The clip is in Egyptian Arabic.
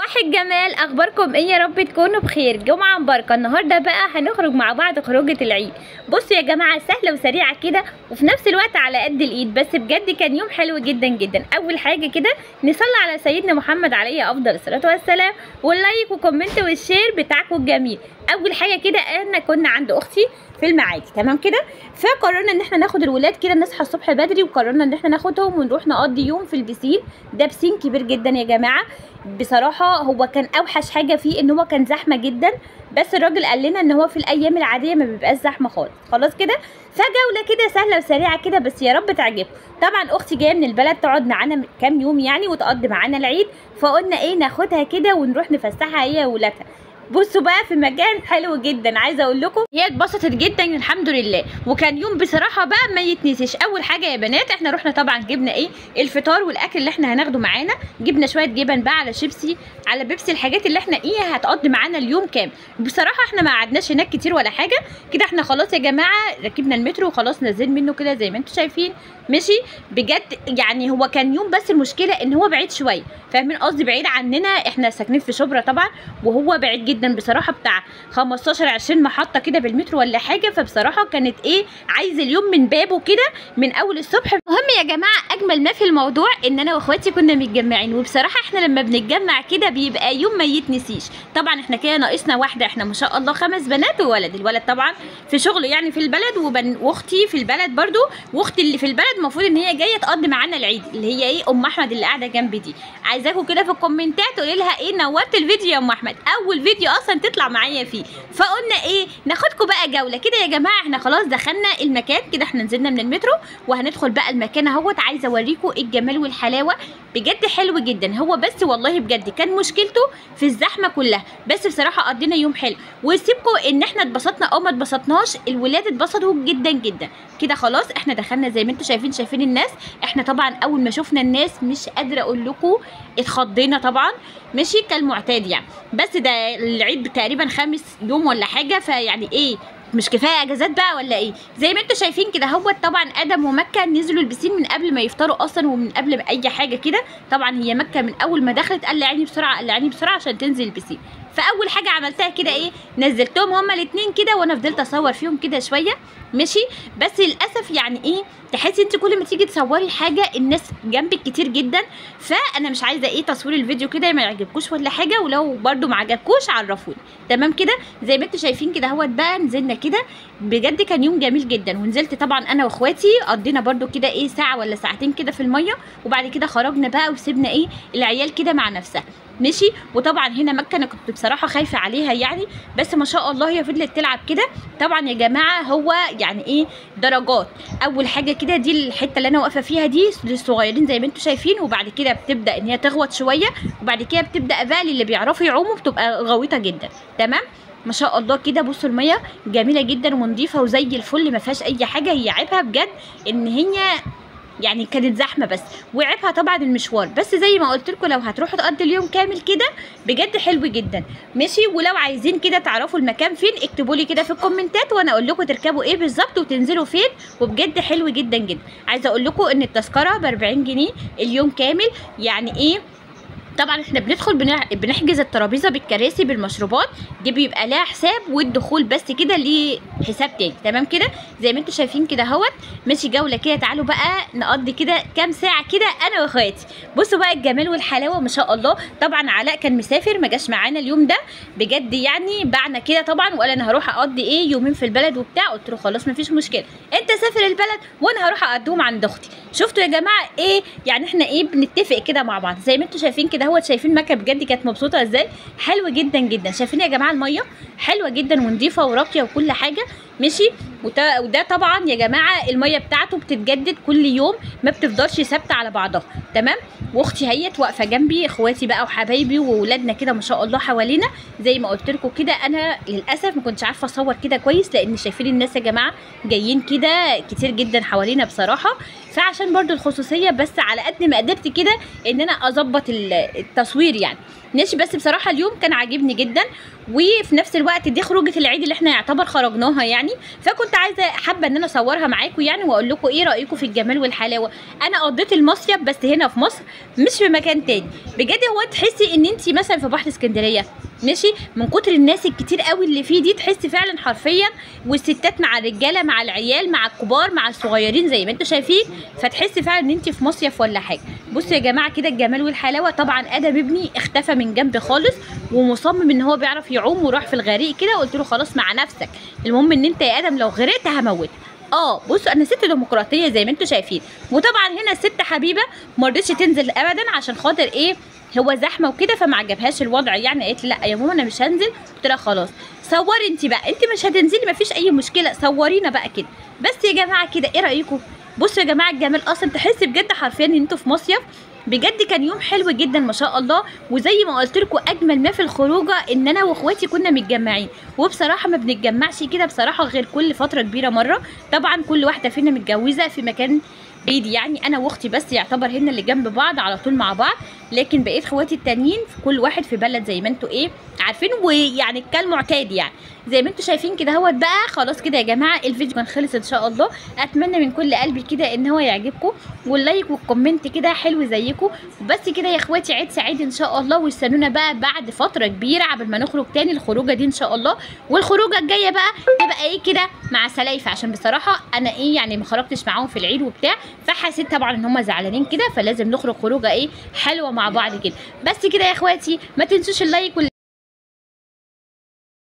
صباح الجمال اخباركم ايه يا رب تكونوا بخير جمعه مباركه النهارده بقى هنخرج مع بعض خروجه العيد بصوا يا جماعه سهله وسريعه كده وفي نفس الوقت على قد الايد بس بجد كان يوم حلو جدا جدا اول حاجه كده نصلي على سيدنا محمد عليه افضل الصلاه والسلام واللايك وكومنت والشير بتاعكم الجميل اول حاجه كده انا كنا عند اختي في المعادي تمام كده فقررنا ان احنا ناخد الولاد كده نصحى الصبح بدري وقررنا ان احنا ناخدهم ونروح نقضي يوم في البسين ده بسين كبير جدا يا جماعه بصراحه هو كان اوحش حاجه فيه ان هو كان زحمه جدا بس الراجل قال لنا ان هو في الايام العاديه ما بيبقاش زحمه خالص خلاص كده فجوله كده سهله وسريعه كده بس يا رب تعجبكم طبعا اختي جايه من البلد تقعد معانا كام يوم يعني وتقضي معانا العيد فقلنا ايه ناخدها كده ونروح نفسحها هي وولادها بصوا بقى في مكان حلو جدا عايزه اقول لكم هي اتبسطت جدا الحمد لله وكان يوم بصراحه بقى ما يتنسيش اول حاجه يا بنات احنا رحنا طبعا جبنا ايه الفطار والاكل اللي احنا هناخده معانا جبنا شويه جبن بقى على شيبسي على بيبسي الحاجات اللي احنا ايه هتقضي معانا اليوم كام بصراحه احنا ما قعدناش هناك كتير ولا حاجه كده احنا خلاص يا جماعه ركبنا المترو وخلاص نازلين منه كده زي ما انتم شايفين ماشي بجد يعني هو كان يوم بس المشكله ان هو بعيد شويه فاهمين قصدي بعيد عننا احنا ساكنين في شبرا طبعا وهو بعيد جدا بصراحه بتاع 15 20 محطه كده بالمترو ولا حاجه فبصراحه كانت ايه عايز اليوم من بابه كده من اول الصبح المهم يا جماعه اجمل ما في الموضوع ان انا واخواتي كنا متجمعين وبصراحه احنا لما بنتجمع كده بيبقى يوم ما يتنسيش طبعا احنا كده ناقصنا واحده احنا ما شاء الله خمس بنات وولد الولد طبعا في شغله يعني في البلد وبن واختي في البلد برضو واختي اللي في البلد المفروض ان هي جايه تقضي معانا العيد اللي هي ايه ام احمد اللي قاعده جنبي دي عايزاكم كده في الكومنتات تقولي لها ايه نورت الفيديو يا ام احمد اول فيديو اصلا تطلع معايا فيه فقلنا ايه ناخدكم بقى جوله كده يا جماعه احنا خلاص دخلنا المكان كده احنا نزلنا من المترو وهندخل بقى المكان اهوت عايزه اوريكم الجمال والحلاوه بجد حلو جدا هو بس والله بجد كان مشكلته في الزحمه كلها بس بصراحه قضينا يوم حلو وسيبكم ان احنا اتبسطنا او ما اتبسطناش الولاد اتبسطوا جدا جدا كده خلاص احنا دخلنا زي ما انتم شايفين شايفين الناس احنا طبعا اول ما شفنا الناس مش قادره اقول لكم اتخضينا طبعا ماشي كالمعتاد يعني بس ده العيد تقريبا خامس يوم ولا حاجه فيعني ايه مش كفايه اجازات بقى ولا ايه زي ما انتم شايفين كده هو طبعا ادم ومكه نزلوا البسين من قبل ما يفطروا اصلا ومن قبل ما اي حاجه كده طبعا هي مكه من اول ما دخلت قلعيني بسرعه قلعيني بسرعه عشان تنزل البسين فاول حاجه عملتها كده ايه نزلتهم هما الاثنين كده وانا فضلت اصور فيهم كده شويه ماشي بس للاسف يعني ايه تحسي انت كل ما تيجي تصوري حاجه الناس جنبك كتير جدا فانا مش عايزه ايه تصوير الفيديو كده ما يعجبكوش ولا حاجه ولو برده ما عجبكوش عرفوني تمام كده زي ما انتم شايفين كده اهوت بقى نزلنا كده بجد كان يوم جميل جدا ونزلت طبعا انا واخواتي قضينا برده كده ايه ساعه ولا ساعتين كده في الميه وبعد كده خرجنا بقى وسيبنا ايه العيال كده مع نفسها ماشي وطبعا هنا مكه انا كنت بصراحه خايفه عليها يعني بس ما شاء الله هي فضلت تلعب كده طبعا يا جماعه هو يعني ايه درجات اول حاجه كده دي الحته اللي انا واقفه فيها دي للصغيرين زي ما انتم شايفين وبعد كده بتبدا ان هي تغوط شويه وبعد كده بتبدا بقى اللي بيعرفوا يعوموا بتبقى غويطه جدا تمام ما شاء الله كده بصوا الميه جميله جدا ونظيفه وزي الفل ما فيهاش اي حاجه هي عيبها بجد ان هي يعني كانت زحمه بس وعيبها طبعا المشوار بس زي ما قلت لكم لو هتروحوا تقضي اليوم كامل كده بجد حلو جدا ماشي ولو عايزين كده تعرفوا المكان فين اكتبوا لي كده في الكومنتات وانا اقول لكم تركبوا ايه بالظبط وتنزلوا فين وبجد حلو جدا جدا عايزه اقول لكم ان التذكره ب 40 جنيه اليوم كامل يعني ايه طبعا احنا بندخل بنحجز الترابيزه بالكراسي بالمشروبات دي بيبقى لها حساب والدخول بس كده ليه حساب تاني تمام كده زي ما انتم شايفين كده اهوت ماشي جوله كده تعالوا بقى نقضي كده كام ساعه كده انا واخواتي بصوا بقى الجمال والحلاوه ما شاء الله طبعا علاء كان مسافر ما جاش معانا اليوم ده بجد يعني بعنا كده طبعا وقال انا هروح اقضي ايه يومين في البلد وبتاع قلت له خلاص ما فيش مشكله انت سافر البلد وانا هروح اقضيهم عند اختي شفتوا يا جماعه ايه يعني احنا ايه بنتفق كده مع بعض زي ما انتم شايفين كده اهوت شايفين مكه بجد كانت مبسوطه ازاي حلوه جدا جدا شايفين يا جماعه الميه حلوه جدا ونضيفه وراقيه وكل حاجه ماشي وده طبعا يا جماعه الميه بتاعته بتتجدد كل يوم ما بتفضلش ثابته على بعضها تمام واختي هيت واقفه جنبي اخواتي بقى وحبايبي واولادنا كده ما شاء الله حوالينا زي ما قلت لكم كده انا للاسف ما كنتش عارفه اصور كده كويس لان شايفين الناس يا جماعه جايين كده كتير جدا حوالينا بصراحه فعشان برضو الخصوصيه بس على قد ما قدرت كده ان انا اظبط التصوير يعني ماشي بس بصراحه اليوم كان عاجبني جدا وفي نفس الوقت دي خروجه العيد اللي احنا يعتبر خرجناها يعني فكنت عايزه حابه ان انا اصورها معاكم يعني واقول لكم ايه رايكم في الجمال والحلاوه انا قضيت المصيف بس هنا في مصر مش في مكان تاني بجد هو تحسي ان انت مثلا في بحر اسكندريه ماشي من كتر الناس الكتير قوي اللي فيه دي تحسي فعلا حرفيا والستات مع الرجاله مع العيال مع الكبار مع الصغيرين زي ما انتم شايفين فتحسي فعلا ان انت في مصيف ولا حاجه بصوا يا جماعه كده الجمال والحلاوه طبعا ادم ابني اختفى من جنبي خالص ومصمم ان هو بيعرف يعوم وراح في الغريق كده قلت له خلاص مع نفسك المهم ان انت يا ادم لو غرقت هموتك اه بصوا انا ست ديمقراطيه زي ما انتم شايفين وطبعا هنا الست حبيبه ما رضتش تنزل ابدا عشان خاطر ايه هو زحمه وكده فما عجبهاش الوضع يعني قالت لي لا يا ماما انا مش هنزل قلت لها خلاص صوري انت بقى انت مش هتنزلي مفيش اي مشكله صورينا بقى كده بس يا جماعه كده ايه رايكم بصوا يا جماعه الجمال اصلا تحسي بجد حرفيا ان انتوا في مصيف بجد كان يوم حلو جدا ما شاء الله وزي ما قلت لكم اجمل ما في الخروجه ان انا واخواتي كنا متجمعين وبصراحه ما بنتجمعش كده بصراحه غير كل فتره كبيره مره طبعا كل واحده فينا متجوزه في مكان بعيد يعني انا واختي بس يعتبر هنا اللي جنب بعض على طول مع بعض لكن بقيت اخواتي التانيين في كل واحد في بلد زي ما انتوا ايه عارفين ويعني كالمعتاد يعني زي ما انتوا شايفين كده اهوت بقى خلاص كده يا جماعه الفيديو كان خلص ان شاء الله اتمنى من كل قلبي كده ان هو يعجبكم واللايك والكومنت كده حلو زيكم وبس كده يا اخواتي عيد سعيد ان شاء الله واستنونا بقى بعد فتره كبيره قبل ما نخرج تاني الخروجه دي ان شاء الله والخروجه الجايه بقى تبقى ايه كده مع سلايفه عشان بصراحه انا ايه يعني ما خرجتش معاهم في العيد وبتاع فحسيت طبعا ان هم زعلانين كده فلازم نخرج خروجه ايه حلوه مع بعض كده بس كده يا اخواتي ما تنسوش اللايك وال